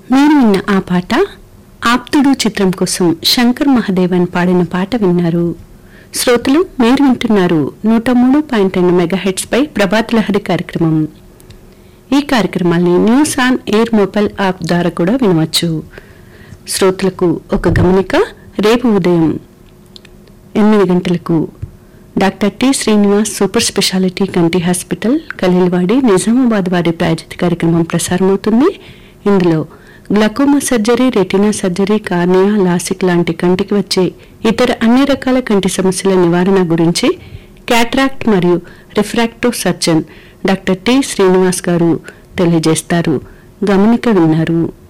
మీరు విన్న ఆ పాట ఆప్తుడు చిత్రం కోసం శంకర్ మహాదేవన్ పాడిన పాట విన్నారు శ్రోతలు మీరు వింటున్నారు నూట మూడు పాయింట్ రెండు మెగాహెట్స్ పై ప్రభాత్ లహరి కార్యక్రమం ఈ కార్యక్రమాల్ని news on air mobile app ద్వారా కూడా వినవచ్చు శ్రోతలకు ఒక గమనిక రేపు ఉదయం ఎనిమిది గంటలకు doctor T Srinivas super speciality కంటి హాస్పిటల్ కలిల్వాడి నిజామాబాద్ వారి ప్రాయోజిత కార్యక్రమం ప్రసారమవుతుంది ఇందులో glaucoma surgery retina surgery cornea LASIK లాంటి కంటికి వచ్చే ఇతర అన్ని రకాల కంటి సమస్యల నివారణ గురించి క్యాట్రాక్ట్ మరియు refractive surgeon doctor T Srinivas గారు తెలియజేస్తారు గమనిక విన్నారు